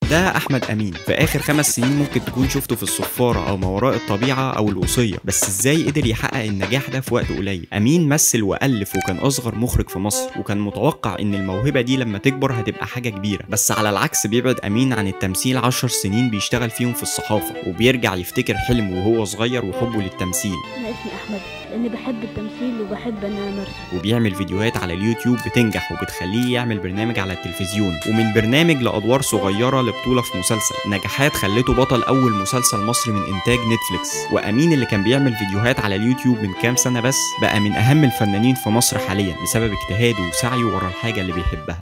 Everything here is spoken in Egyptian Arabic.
ده احمد امين في اخر خمس سنين ممكن تكون شفته في الصفاره او ما وراء الطبيعه او الوصيه بس ازاي قدر يحقق النجاح ده في وقت قليل امين مثل والف وكان اصغر مخرج في مصر وكان متوقع ان الموهبه دي لما تكبر هتبقى حاجه كبيره بس على العكس بيبعد امين عن التمثيل عشر سنين بيشتغل فيهم في الصحافه وبيرجع يفتكر حلمه وهو صغير وحبه للتمثيل أنا اسمي أحمد لأني بحب التمثيل وبحب أن أنا أمارسه وبيعمل فيديوهات على اليوتيوب بتنجح وبتخليه يعمل برنامج على التلفزيون ومن برنامج لأدوار صغيرة لبطولة في مسلسل نجاحات خلته بطل أول مسلسل مصري من إنتاج نتفليكس وأمين اللي كان بيعمل فيديوهات على اليوتيوب من كام سنة بس بقى من أهم الفنانين في مصر حاليا بسبب اجتهاده وسعيه ورا الحاجة اللي بيحبها